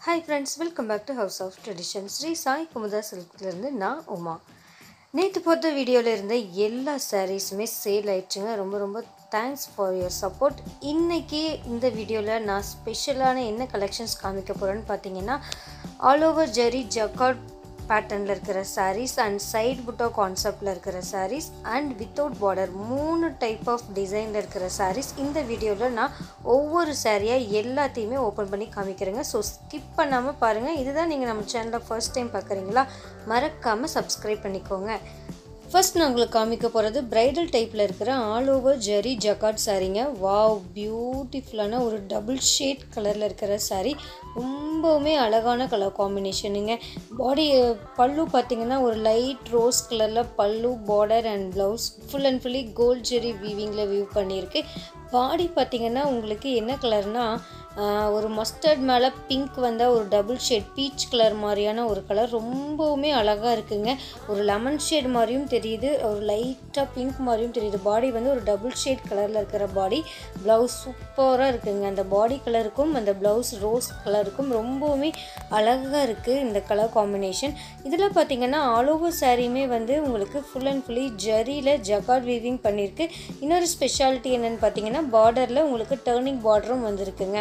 hi friends welcome back to house of tradition Sri Sai Kumudha சில்க்லேருந்து நான் உமா நேற்று போட்ட வீடியோவில் இருந்த எல்லா சாரீஸுமே சேல் ஆயிடுச்சுங்க ரொம்ப ரொம்ப தேங்க்ஸ் ஃபார் யுவர் சப்போர்ட் இன்றைக்கி இந்த வீடியோவில் நான் ஸ்பெஷலான என்ன கலெக்ஷன்ஸ் காமிக்க போகிறேன்னு பார்த்தீங்கன்னா ஆல் ஓவர் ஜெரி ஜக்காட் பேட்டர்னில் இருக்கிற சாரீஸ் அண்ட் சைட் புட்டோ கான்செப்டில் இருக்கிற சாரீஸ் அண்ட் வித்தவுட் பார்டர் மூணு டைப் ஆஃப் டிசைனில் இருக்கிற சாரீஸ் இந்த வீடியோவில் நான் ஒவ்வொரு சாரியாக எல்லாத்தையுமே ஓப்பன் பண்ணி காமிக்கிறேங்க ஸோ ஸ்கிப் பண்ணாமல் பாருங்கள் இதுதான் நீங்கள் நம்ம சேனலில் ஃபர்ஸ்ட் டைம் பார்க்குறீங்களா மறக்காமல் சப்ஸ்கிரைப் பண்ணிக்கோங்க ஃபர்ஸ்ட் நான் உங்களுக்கு காமிக்க போகிறது பிரைடல் டைப்பில் இருக்கிற ஆல் ஓவர் ஜெரி ஜக்காட் சாரீங்க வாவ் பியூட்டிஃபுல்லான ஒரு டபுள் ஷேட் கலரில் இருக்கிற சாரீ ரொம்பவுமே அழகான கலர் காம்பினேஷனுங்க பாடி பல்லு பார்த்தீங்கன்னா ஒரு லைட் ரோஸ் கலரில் பல்லு border and blouse full and fully gold zari வீவிங்கில் வியூ பண்ணியிருக்கு பாடி பார்த்தீங்கன்னா உங்களுக்கு என்ன கலர்னால் ஒரு மஸ்டர்ட் மேலே பிங்க் வந்தால் ஒரு டபுள் ஷேட் பீச் கலர் மாதிரியான ஒரு கலர் ரொம்பவுமே அழகாக இருக்குங்க ஒரு லெமன் ஷேட் மாதிரியும் தெரியுது ஒரு லைட்டாக பிங்க் மாதிரியும் தெரியுது பாடி வந்து ஒரு டபுள் ஷேட் கலரில் இருக்கிற பாடி ப்ளவுஸ் சூப்பராக இருக்குங்க அந்த பாடி கலருக்கும் அந்த ப்ளவுஸ் ரோஸ் கலருக்கும் ரொம்பவுமே அழகாக இருக்குது இந்த கலர் காம்பினேஷன் இதில் பார்த்தீங்கன்னா ஆல் ஓவர் சாரியுமே வந்து உங்களுக்கு ஃபுல் அண்ட் ஃபுல்லி ஜரியில் ஜகாட் வீவிங் பண்ணியிருக்கு இன்னொரு ஸ்பெஷாலிட்டி என்னென்னு பார்த்தீங்கன்னா பார்டரில் உங்களுக்கு டேர்னிங் பார்டரும் வந்திருக்குங்க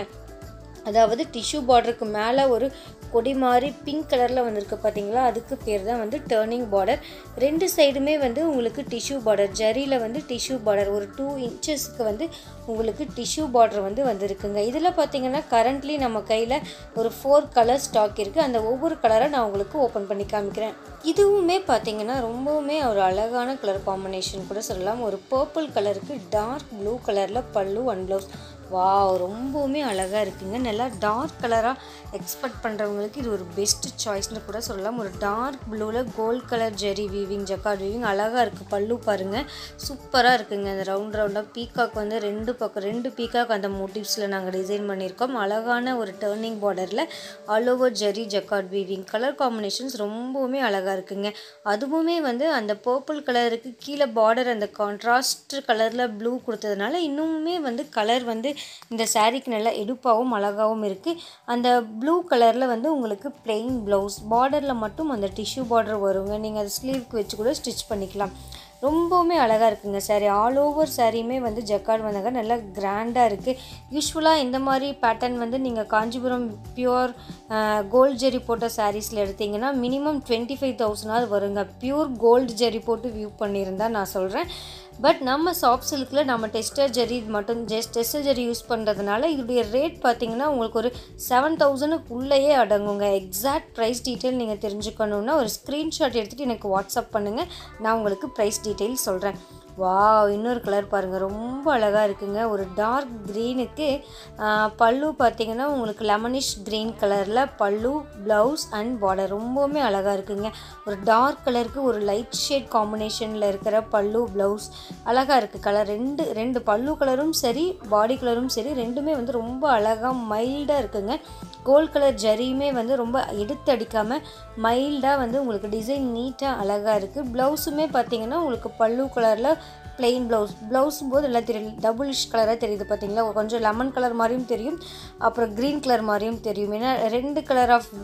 அதாவது டிஷ்யூ பார்டருக்கு மேலே ஒரு கொடி மாதிரி பிங்க் கலரில் வந்திருக்கு பார்த்தீங்களா அதுக்கு பேர் தான் வந்து டேர்னிங் பார்டர் ரெண்டு சைடுமே வந்து உங்களுக்கு டிஷ்யூ பார்டர் ஜரியில் வந்து டிஷ்யூ பார்டர் ஒரு டூ இன்ச்சஸ்க்கு வந்து உங்களுக்கு டிஷ்யூ பார்டர் வந்து வந்திருக்குங்க இதில் பார்த்தீங்கன்னா கரண்ட்லி நம்ம கையில் ஒரு ஃபோர் கலர் ஸ்டாக் இருக்குது அந்த ஒவ்வொரு கலரை நான் உங்களுக்கு ஓப்பன் பண்ணி காமிக்கிறேன் இதுவுமே பார்த்தீங்கன்னா ரொம்பவுமே ஒரு அழகான கலர் காம்பினேஷன் கூட சொல்லலாம் ஒரு பர்பிள் கலருக்கு டார்க் ப்ளூ கலரில் பல்லு ஒன் ப்ளவுஸ் வா ரொம்பவுமே அழகாக இருக்குங்க நல்லா டார்க் கலராக எக்ஸ்பெக்ட் பண்ணுறவங்களுக்கு இது ஒரு பெஸ்ட் சாய்ஸ்னு கூட சொல்லலாம் ஒரு டார்க் ப்ளூவில் gold colour zari weaving jacquard weaving அழகாக இருக்குது பல்லு பாருங்கள் சூப்பராக இருக்குங்க அந்த ரவுண்ட் ரவுண்டாக பீகாக் வந்து ரெண்டு பக்கம் ரெண்டு பீகாக் அந்த மோட்டிவ்ஸில் நாங்கள் டிசைன் பண்ணியிருக்கோம் அழகான ஒரு டேர்னிங் பார்டரில் all over zari jacquard weaving colour combinations ரொம்பவுமே அழகாக இருக்குங்க அதுவுமே வந்து அந்த பர்பிள் கலருக்கு கீழே பார்டர் அந்த கான்ட்ராஸ்ட் கலரில் ப்ளூ கொடுத்ததுனால இன்னுமே வந்து கலர் வந்து இந்த சாரீக்கு நல்லா எடுப்பாகவும் அழகாகவும் இருக்குது அந்த ப்ளூ கலரில் வந்து உங்களுக்கு பிளெயின் ப்ளவுஸ் பார்டரில் மட்டும் அந்த டிஷ்யூ பார்டர் வருங்க நீங்கள் அது ஸ்லீவ்க்கு வச்சு கூட ஸ்டிச் பண்ணிக்கலாம் ரொம்பவுமே அழகாக இருக்குங்க சாரீ ஆல் ஓவர் சாரியுமே வந்து ஜக்கார்டு வந்தாங்க நல்லா கிராண்டாக இருக்குது யூஸ்வலாக இந்த மாதிரி பேட்டர்ன் வந்து நீங்கள் காஞ்சிபுரம் பியூர் கோல்டு ஜெரி போட்ட சாரீஸில் எடுத்திங்கன்னா மினிமம் டுவெண்ட்டி ஃபைவ் தௌசண்டாவது வருங்க பியூர் கோல்டு ஜெரி போட்டு வியூ பண்ணியிருந்தா நான் சொல்கிறேன் பட் நம்ம சாஃப்ட் சில்கில் நம்ம டெஸ்டர் ஜெரி மட்டும் ஜஸ்ட் டெஸ்டர் ஜெரி யூஸ் பண்ணுறதுனால இதோடைய ரேட் பார்த்தீங்கன்னா உங்களுக்கு ஒரு செவன் தௌசண்ட்க்குள்ளேயே அடங்குங்க எக்ஸாக்ட் ப்ரைஸ் டீட்டெயில் நீங்கள் தெரிஞ்சுக்கணுன்னா ஒரு ஸ்க்ரீன்ஷாட் எடுத்துகிட்டு எனக்கு வாட்ஸ்அப் பண்ணுங்கள் நான் உங்களுக்கு ப்ரைஸ் டீட்டெயில் சொல்கிறேன் வா இன்னொரு கலர் பாருங்கள் ரொம்ப அழகாக இருக்குங்க ஒரு டார்க் க்ரீனுக்கு பல்லு பார்த்தீங்கன்னா உங்களுக்கு லெமனிஷ் க்ரீன் கலரில் பல்லு ப்ளவுஸ் அண்ட் பார்டர் ரொம்பவுமே அழகாக இருக்குங்க ஒரு டார்க் கலருக்கு ஒரு லைட் ஷேட் காம்பினேஷனில் இருக்கிற பல்லு ப்ளவுஸ் அழகாக இருக்குது கலர் ரெண்டு ரெண்டு பல்லு கலரும் சரி பாடி கலரும் சரி ரெண்டுமே வந்து ரொம்ப அழகாக மைல்டாக இருக்குங்க கோல்ட் கலர் ஜரியுமே வந்து ரொம்ப எடுத்து அடிக்காமல் மைல்டாக வந்து உங்களுக்கு டிசைன் நீட்டாக அழகாக இருக்குது ப்ளவுஸுமே பார்த்தீங்கன்னா உங்களுக்கு பல்லு கலரில் பிளெயின் ப்ளவுஸ் ப்ளவுஸும் போது எல்லாம் தெரியும் டபுளிஷ் கலராக தெரியுது பார்த்தீங்களா கொஞ்சம் லெமன் கலர் மாதிரியும் தெரியும் அப்புறம் க்ரீன் கலர் மாதிரியும் தெரியும் ஏன்னா ரெண்டு கலர் ஆஃப்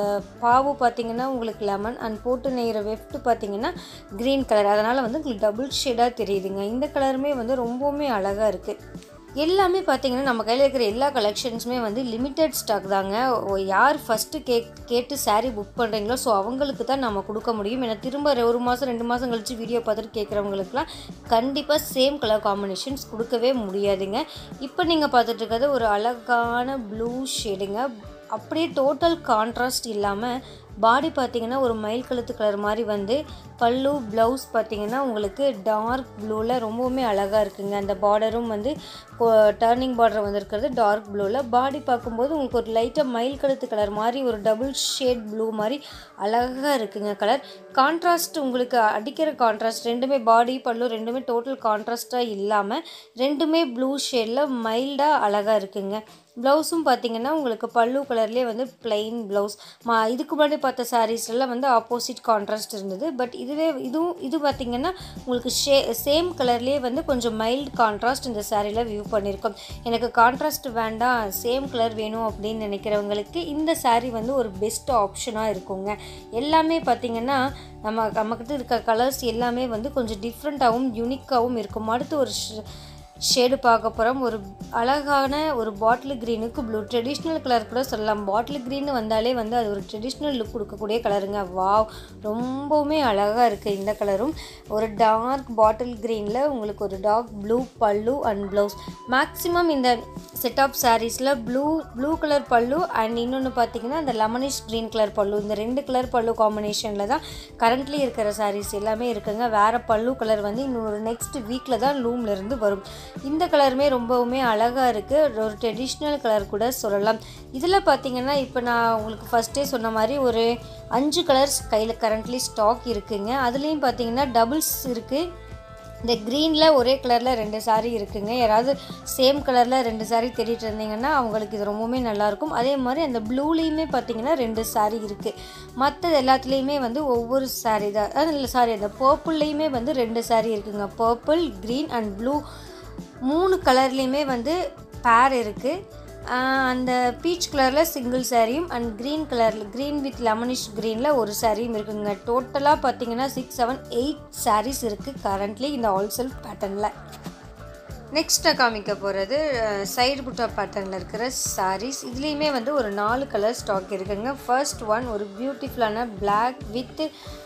பாவு பார்த்தீங்கன்னா உங்களுக்கு லெமன் அண்ட் போட்டு நெய்கிற வெஃப்ட் பார்த்தீங்கன்னா க்ரீன் கலர் அதனால் வந்து உங்களுக்கு டபுள் ஷேடாக தெரியுதுங்க இந்த கலருமே வந்து ரொம்பவுமே அழகாக இருக்குது எல்லாமே பார்த்தீங்கன்னா நம்ம கையில் இருக்கிற எல்லா கலெக்ஷன்ஸுமே வந்து லிமிட்டட் ஸ்டாக் தாங்க யார் ஃபஸ்ட்டு கே கேட்டு சாரீ புக் பண்ணுறீங்களோ ஸோ அவங்களுக்கு தான் நம்ம கொடுக்க முடியும் ஏன்னா திரும்ப ஒரு மாதம் ரெண்டு மாதம் கழித்து வீடியோ பார்த்துட்டு கேட்குறவங்களுக்குலாம் கண்டிப்பாக சேம் கலர் காம்பினேஷன்ஸ் கொடுக்கவே முடியாதுங்க இப்போ நீங்கள் பார்த்துட்டு இருக்கிறது ஒரு அழகான ப்ளூ ஷேடுங்க அப்படியே டோட்டல் கான்ட்ராஸ்ட் இல்லாமல் பாடி பார்த்திங்கன்னா ஒரு மயில் கழுத்து கலர் மாதிரி வந்து பல்லு ப்ளவுஸ் பார்த்திங்கன்னா உங்களுக்கு டார்க் ப்ளூவில் ரொம்பவுமே அழகாக இருக்குங்க அந்த பார்டரும் வந்து டர்னிங் பார்டர் வந்திருக்கிறது டார்க் ப்ளூவில் பாடி பார்க்கும்போது உங்களுக்கு ஒரு லைட்டாக மயில் கழுத்து கலர் மாதிரி ஒரு டபுள் ஷேட் ப்ளூ மாதிரி அழகாக இருக்குங்க கலர் கான்ட்ராஸ்ட் உங்களுக்கு அடிக்கிற கான்ட்ராஸ்ட் ரெண்டுமே பாடி பல்லு ரெண்டுமே டோட்டல் கான்ட்ராஸ்ட்டாக இல்லாமல் ரெண்டுமே ப்ளூ ஷேடில் மைல்டாக அழகாக இருக்குங்க ப்ளவுஸும் பார்த்தீங்கன்னா உங்களுக்கு பல்லு கலர்லேயே வந்து plain ப்ளவுஸ் மா இதுக்கு முன்னாடி பார்த்த சாரீஸ்லாம் வந்து ஆப்போசிட் கான்ட்ராஸ்ட் இருந்தது பட் இதுவே இதுவும் இது பார்த்தீங்கன்னா உங்களுக்கு ஷே சேம் கலர்லேயே வந்து கொஞ்சம் மைல்டு கான்ட்ராஸ்ட் இந்த சாரியில் வியூ பண்ணியிருக்கோம் எனக்கு கான்ட்ராஸ்ட் வேண்டாம் சேம் கலர் வேணும் அப்படின்னு நினைக்கிறவங்களுக்கு இந்த saree வந்து ஒரு பெஸ்ட் ஆப்ஷனாக இருக்குங்க எல்லாமே பார்த்தீங்கன்னா நம்ம நம்மக்கிட்ட இருக்க கலர்ஸ் எல்லாமே வந்து கொஞ்சம் டிஃப்ரெண்ட்டாகவும் யூனிக்காகவும் இருக்கும் அடுத்து ஒரு ஷேடு பார்க்க போகிறோம் ஒரு அழகான ஒரு பாட்டில் க்ரீனுக்கு ப்ளூ ட்ரெடிஷ்னல் கலர் கூட சொல்லலாம் பாட்டில் க்ரீன் வந்தாலே வந்து அது ஒரு ட்ரெடிஷ்னல் லுக் கொடுக்கக்கூடிய கலருங்க வாவ் ரொம்பவுமே அழகாக இருக்குது இந்த கலரும் ஒரு டார்க் பாட்டில் க்ரீனில் உங்களுக்கு ஒரு டார்க் ப்ளூ பல்லு அண்ட் ப்ளவுஸ் மேக்ஸிமம் இந்த செட் ஆஃப் சாரீஸில் ப்ளூ ப்ளூ கலர் பல்லு அண்ட் இன்னொன்று பார்த்தீங்கன்னா இந்த லெமனிஷ் க்ரீன் கலர் பல்லு இந்த ரெண்டு கலர் பல்லு காம்பினேஷனில் தான் கரண்ட்லி இருக்கிற சாரீஸ் எல்லாமே இருக்குங்க வேறு பல்லு கலர் வந்து இன்னொரு நெக்ஸ்ட் வீக்கில் தான் லூம்ல இருந்து வரும் இந்த கலருமே ரொம்பவுமே அழகாக இருக்குது ஒரு ட்ரெடிஷ்னல் கலர் கூட சொல்லலாம் இதில் பார்த்தீங்கன்னா இப்போ நான் உங்களுக்கு ஃபஸ்ட்டே சொன்ன மாதிரி ஒரு அஞ்சு கலர்ஸ் கையில் கரண்ட்லி ஸ்டாக் இருக்குங்க அதுலேயும் பார்த்தீங்கன்னா டபுள்ஸ் இருக்குது இந்த க்ரீனில் ஒரே கலரில் ரெண்டு saree இருக்குங்க யாராவது சேம் கலரில் ரெண்டு saree தேடிட்டு இருந்தீங்கன்னா அவங்களுக்கு இது ரொம்பவுமே நல்லாயிருக்கும் அதே மாதிரி அந்த ப்ளூலேயுமே பார்த்தீங்கன்னா ரெண்டு saree இருக்குது மற்றது எல்லாத்துலேயுமே வந்து ஒவ்வொரு saree தான் அது இல்லை சாரி அந்த பர்பிள்லேயுமே வந்து ரெண்டு saree இருக்குங்க பர்பிள் க்ரீன் அண்ட் ப்ளூ மூணு கலர்லேயுமே வந்து பேர் இருக்குது அந்த பீச் கலரில் சிங்கிள் சாரியும் அண்ட் க்ரீன் கலரில் க்ரீன் வித் லெமனிஷ் க்ரீனில் ஒரு சாரியும் இருக்குங்க டோட்டலாக பார்த்தீங்கன்னா சிக்ஸ் செவன் எயிட் சாரீஸ் இருக்குது கரண்ட்லி இந்த ஆல் செல்ஃப் பேட்டர்னில் நெக்ஸ்ட்டாக காமிக்க போகிறது சைடு புட்டா பேட்டர்னில் இருக்கிற சாரீஸ் இதுலேயுமே வந்து ஒரு நாலு கலர் ஸ்டாக் இருக்குங்க ஃபர்ஸ்ட் ஒன் ஒரு பியூட்டிஃபுல்லான Black with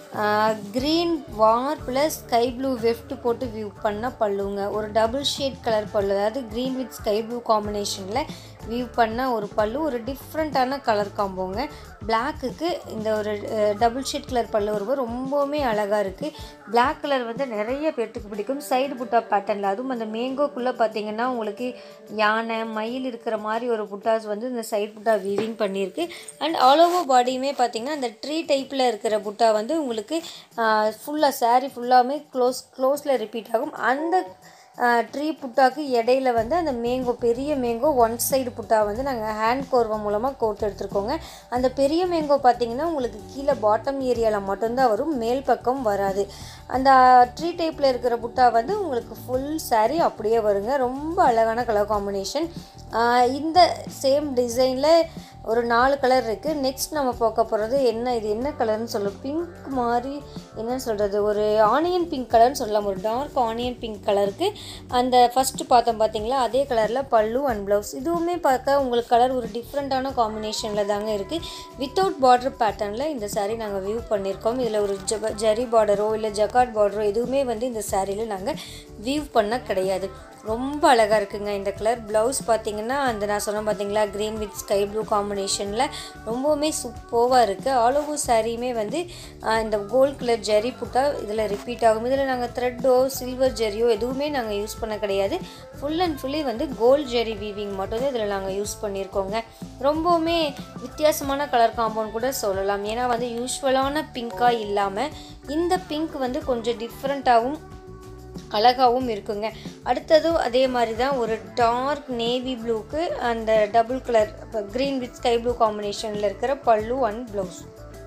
green warp plus sky blue weft போட்டு வியூ பண்ண பல்லுங்க ஒரு டபுள் ஷேட் கலர் பல்லு அதாவது க்ரீன் வித் ஸ்கை ப்ளூ காம்பினேஷனில் வியூ பண்ண ஒரு பல்லு ஒரு டிஃப்ரெண்ட்டான கலர் காம்போங்க பிளாக்குக்கு இந்த ஒரு டபுள் ஷேட் கலர் பல்லு வரும்போது ரொம்பவுமே அழகாக இருக்குது Black கலர் வந்து நிறைய பேர்த்துக்கு பிடிக்கும் சைடு புட்டா பேட்டர்னில் அதுவும் அந்த மேங்கோக்குள்ளே பார்த்தீங்கன்னா உங்களுக்கு யானை மயில் இருக்கிற மாதிரி ஒரு புட்டாஸ் வந்து இந்த சைடு புட்டா வீவிங் பண்ணியிருக்கு அண்ட் ஆல் ஓவர் பாடியுமே பார்த்தீங்கன்னா அந்த ட்ரீ டைப்பில் இருக்கிற புட்டா வந்து உங்களுக்கு ஃபுல்லாக saree ஃபுல்லாமே க்ளோஸ் க்ளோஸில் ரிப்பீட் ஆகும் அந்த ட்ரீ புட்டாக்கு இடையில வந்து அந்த மேங்கோ பெரிய மேங்கோ ஒன் சைடு புட்டா வந்து நாங்கள் ஹேண்ட் கோர்வை மூலமாக கோர்த்து எடுத்துருக்கோங்க அந்த பெரிய மேங்கோ பார்த்தீங்கன்னா உங்களுக்கு கீழே பாட்டம் ஏரியாவில் மட்டும்தான் வரும் மேல் பக்கம் வராது அந்த ட்ரீ டைப்பில் இருக்கிற புட்டா வந்து உங்களுக்கு ஃபுல் saree அப்படியே வருங்க ரொம்ப அழகான கலர் காம்பினேஷன் இந்த சேம் டிசைனில் ஒரு நாலு கலர் இருக்குது நெக்ஸ்ட் நம்ம பார்க்க போகிறது என்ன இது என்ன கலர்னு சொல்ல பிங்க் மாதிரி என்ன சொல்கிறது ஒரு ஆனியன் பிங்க் கலர்னு சொல்லலாம் ஒரு டார்க் ஆனியன் பிங்க் கலருக்கு அந்த ஃபஸ்ட்டு பார்த்தோம் பார்த்தீங்களா அதே கலரில் பல்லு அண்ட் ப்ளவுஸ் இதுவுமே பார்க்க உங்களுக்கு கலர் ஒரு டிஃப்ரெண்ட்டான காம்பினேஷனில் தாங்க இருக்குது வித்தவுட் பார்டர் பேட்டர்னில் இந்த saree நாங்கள் வியூ பண்ணியிருக்கோம் இதில் ஒரு ஜ ஜரி பார்டரோ இல்லை ஜக்காட் பார்டரோ எதுவுமே வந்து இந்த சாரியில் நாங்கள் வியூ பண்ண கிடையாது ரொம்ப அழகாக இருக்குங்க இந்த கலர் ப்ளவுஸ் பார்த்தீங்கன்னா அந்த நான் சொன்னேன் பார்த்தீங்களா க்ரீன் வித் ஸ்கை ப்ளூ காம்பினேஷனில் ரொம்பவுமே சூப்பராக இருக்குது ஆல் ஓவர் சாரியுமே வந்து ஆஹ், இந்த கோல்ட் கலர் ஜரி புட்டா இதில் ரிப்பீட் ஆகும் இதில் நாங்கள் த்ரெட்டோ சில்வர் ஜெரியோ எதுவுமே நாங்கள் யூஸ் பண்ண கிடையாது ஃபுல் அண்ட் ஃபுல்லி வந்து கோல்ட் ஜெரி வீவிங் மட்டும்தான் இதில் நாங்கள் யூஸ் பண்ணியிருக்கோங்க ரொம்பவுமே வித்தியாசமான கலர் காம்பவுண்ட் கூட சொல்லலாம் ஏன்னா வந்து யூஸ்வலான பிங்காக இல்லாமல் இந்த பிங்க் வந்து கொஞ்சம் டிஃப்ரெண்ட்டாகவும் அழகாகவும் இருக்குங்க அடுத்ததும் அதே மாதிரி தான் ஒரு டார்க் நேவி ப்ளூக்கு அந்த double colour green with sky blue காம்பினேஷனில் இருக்கிற பல்லு அண்ட் ப்ளவுஸ்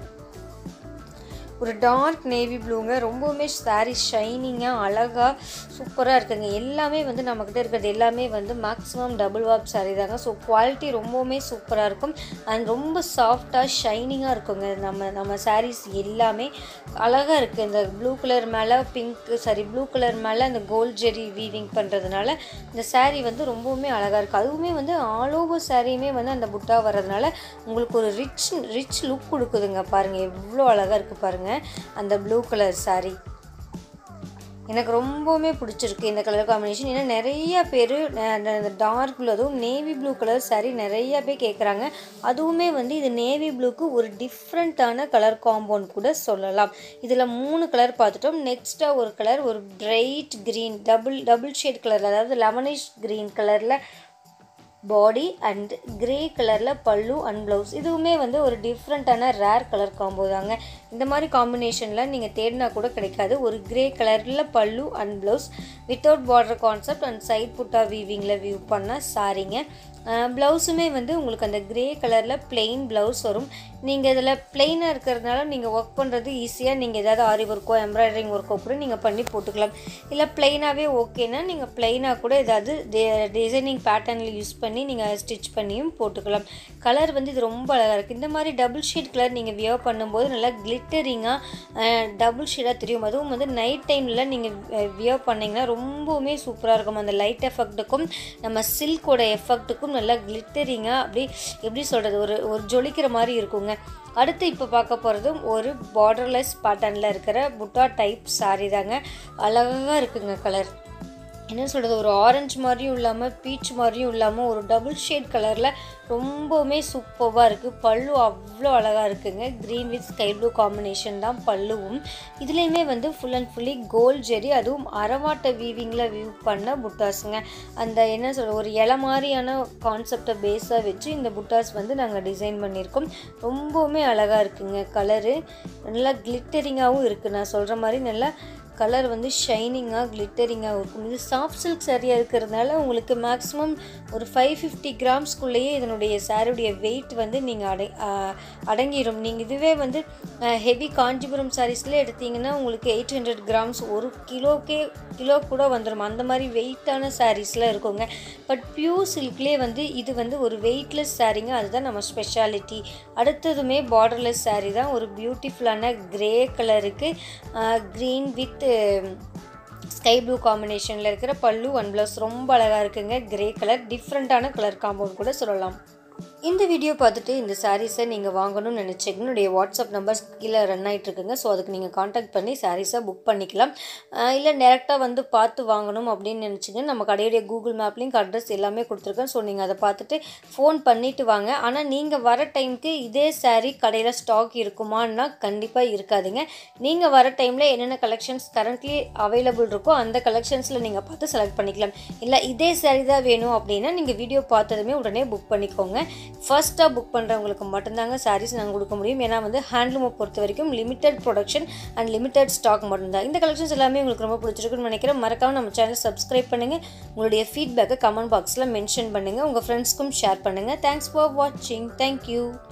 ஒரு டார்க் நேவி ப்ளூங்க ரொம்பவுமே சாரீ ஷைனிங்காக அழகாக சூப்பராக இருக்குங்க எல்லாமே வந்து நம்மக்கிட்ட இருக்கிறது எல்லாமே வந்து மேக்ஸிமம் டபுள் வாப் saree தாங்க ஸோ குவாலிட்டி ரொம்பவுமே சூப்பராக இருக்கும் அண்ட் ரொம்ப சாஃப்டாக ஷைனிங்காக இருக்குங்க நம்ம நம்ம sarees எல்லாமே அழகாக இருக்குது இந்த ப்ளூ கலர் மேலே பிங்க் சாரி ப்ளூ கலர் மேலே அந்த கோல்ட் ஜெரி வீவிங் பண்ணுறதுனால இந்த saree வந்து ரொம்பவுமே அழகாக இருக்குது அதுவுமே வந்து ஆல் ஓவர் சாரியுமே வந்து அந்த புட்டா வர்றதுனால உங்களுக்கு ஒரு ரிச் ரிச் லுக் கொடுக்குதுங்க பாருங்கள் எவ்வளோ அழகாக இருக்குது பாருங்கள் அந்த ப்ளூ கலர் saree எனக்கு ரொம்பவுமே பிடிச்சிருக்கு இந்த கலர் காம்பினேஷன் ஏன்னா நிறைய பேர் அந்த டார்க் ப்ளூ அதுவும் நேவி ப்ளூ கலர் saree நிறைய பேர் கேட்குறாங்க அதுவுமே வந்து இது நேவி ப்ளூக்கு ஒரு டிஃப்ரெண்ட்டான கலர் காம்பவுண்ட் கூட சொல்லலாம் இதில் மூணு கலர் பார்த்துட்டோம் நெக்ஸ்ட்டாக ஒரு கலர் ஒரு bright green double double shade colour அதாவது லெமனிஷ் க்ரீன் கலரில் பாடி அண்ட் கிரே கலரில் பல்லு அண்ட் ப்ளவுஸ் இதுவுமே வந்து ஒரு டிஃப்ரெண்ட்டான ரேர் கலர் காம்போ தாங்க இந்த மாதிரி காம்பினேஷனில் நீங்கள் தேடினா கூட கிடைக்காது ஒரு கிரே கலரில் பல்லு and blouse without border concept and side butta வீவிங்கில் வியூ பண்ண சாரீங்க ப்ளவுஸுமே வந்து உங்களுக்கு அந்த க்ரே கலரில் plain ப்ளவுஸ் வரும் நீங்கள் இதில் பிளெயினாக இருக்கிறதுனால நீங்கள் ஒர்க் பண்ணுறது ஈஸியாக நீங்கள் ஏதாவது ஆரி ஒர்க்கோ எம்ப்ராய்டரிங் ஒர்க்கோ கூட நீங்கள் பண்ணி போட்டுக்கலாம் இல்லை பிளெயினாகவே ஓகேனா நீங்கள் பிளெயினாக கூட ஏதாவது டிசைனிங் பேட்டர்னில் யூஸ் பண்ணி நீங்கள் ஸ்டிச் பண்ணியும் போட்டுக்கலாம் கலர் வந்து இது ரொம்ப அழகாக இருக்குது இந்த மாதிரி டபுள் ஷேட் கலர் நீங்கள் வியர் பண்ணும்போது நல்லா கிளிட்டரிங்காக டபுள் ஷேடாக தெரியும் அதுவும் வந்து நைட் டைமில் நீங்கள் வியர் பண்ணிங்கன்னா ரொம்பவுமே சூப்பராக இருக்கும் அந்த லைட் எஃபெக்ட்டுக்கும் நம்ம சில்கோட எஃபெக்ட்டுக்கும் நல்லா கிளிட்டரிங்காக அப்படி எப்படி சொல்கிறது ஒரு ஒரு ஜொலிக்கிற மாதிரி இருக்குங்க அடுத்து இப்போ பார்க்க போகிறதும் ஒரு பார்டர்லெஸ் பேட்டர்னில் இருக்கிற புட்டா டைப் saree தாங்க அழகாக இருக்குங்க கலர் என்ன சொல்கிறது ஒரு ஆரஞ்சு மாதிரியும் இல்லாமல் பீச் மாதிரியும் இல்லாமல் ஒரு டபுள் ஷேட் கலரில் ரொம்பவுமே சூப்பராக இருக்குது பல்லு அவ்வளோ அழகாக இருக்குங்க green with sky blue combination தான் பல்லுவும் இதுலேயுமே வந்து full and fully gold zari அதுவும் அரவாட்டை வீவிங்கில் வீவ் பண்ண புட்டாஸுங்க அந்த என்ன சொல்ற ஒரு இலை மாதிரியான கான்செப்டை பேஸாக வச்சு இந்த புட்டாஸ் வந்து நாங்கள் டிசைன் பண்ணியிருக்கோம் ரொம்பவுமே அழகாக இருக்குங்க கலரு நல்லா கிளிட்டரிங்காகவும் இருக்குது நான் சொல்கிற மாதிரி நல்லா கலர் வந்து ஷைனிங்காக கிளிட்டரிங்காக இருக்கும் இது சாஃப்ட் சில்க் சாரியாக இருக்கிறதுனால உங்களுக்கு மேக்ஸிமம் ஒரு ஃபைவ் ஃபிஃப்டி கிராம்ஸ்குள்ளேயே இதனுடைய சாரியுடைய வெயிட் வந்து நீங்கள் அடை ஆஹ் அடங்கிடும் நீங்கள் இதுவே வந்து ஹெவி காஞ்சிபுரம் சாரீஸில் எடுத்தீங்கன்னா உங்களுக்கு எயிட் ஹண்ட்ரட் கிராம்ஸ் ஒரு கிலோக்கே கிலோ கூட வந்துடும் அந்த மாதிரி வெயிட்டான சாரீஸ்லாம் இருக்குங்க பட் பியூர் சில்க்லேயே வந்து இது வந்து ஒரு வெயிட்லெஸ் சாரீங்க அதுதான் நம்ம ஸ்பெஷாலிட்டி அடுத்ததுமே பார்டர்லெஸ் saree தான் ஒரு பியூட்டிஃபுல்லான கிரே கலருக்கு க்ரீன் வித் ஸ்கை ப்ளூ காம்பினேஷனில் இருக்கிற பல்லு ஒன் ப்ளஸ் ரொம்ப அழகாக இருக்குங்க கிரே கலர் டிஃப்ரெண்ட்டான கலர் காம்பவுண்ட் கூட சொல்லலாம் இந்த வீடியோ பார்த்துட்டு இந்த சாரீஸை நீங்கள் வாங்கணும்னு நினச்சிங்கன்னா என்னுடைய வாட்ஸ்அப் நம்பர்ஸ் கீழே ரன் ஆகிட்டு இருக்குங்க ஸோ அதுக்கு நீங்கள் காண்டாக்ட் பண்ணி சாரீஸை புக் பண்ணிக்கலாம் ஆஹ் இல்லை டேரெக்டாக வந்து பார்த்து வாங்கணும் அப்படின்னு நினச்சிங்கன்னா நம்ம கடையுடைய கூகுள் மேப் லிங்க் அட்ரஸ் எல்லாமே கொடுத்துருக்கேன் ஸோ நீங்கள் அதை பார்த்துட்டு ஃபோன் பண்ணிவிட்டு வாங்க ஆனால் நீங்கள் வர டைமுக்கு இதே saree கடையில் ஸ்டாக் இருக்குமான்னா கண்டிப்பாக இருக்காதுங்க நீங்கள் வர டைமில் என்னென்ன கலெக்ஷன்ஸ் கரண்ட்லி அவைலபிள் இருக்கோ அந்த கலெக்ஷன்ஸில் நீங்கள் பார்த்து செலக்ட் பண்ணிக்கலாம் இல்லை இதே saree தான் வேணும் அப்படின்னா நீங்கள் வீடியோ பார்த்ததுமே உடனே புக் பண்ணிக்கோங்க ஃபர்ஸ்ட்டாக புக் பண்ணுறவங்களுக்கு மட்டும்தாங்க சாரீஸ் நாங்கள் கொடுக்க முடியும் ஏன்னா வந்து ஹேண்ட்லூமை பொறுத்த வரைக்கும் limited production and limited stock மட்டும்தான் இந்த கலெக்ஷன்ஸ் எல்லாமே உங்களுக்கு ரொம்ப பிடிச்சிருக்குன்னு நினைக்கிறேன் மறக்காம நம்ம சேனல் சப்ஸ்கிரைப் பண்ணுங்கள் உங்களுடைய ஃபீட்பேக்கை கமெண்ட் பாக்ஸில் மென்ஷன் பண்ணுங்கள் உங்கள் ஃப்ரெண்ட்ஸ்க்கும் ஷேர் பண்ணுங்கள் தேங்க்ஸ் ஃபார் வாட்சிங் தேங்க்யூ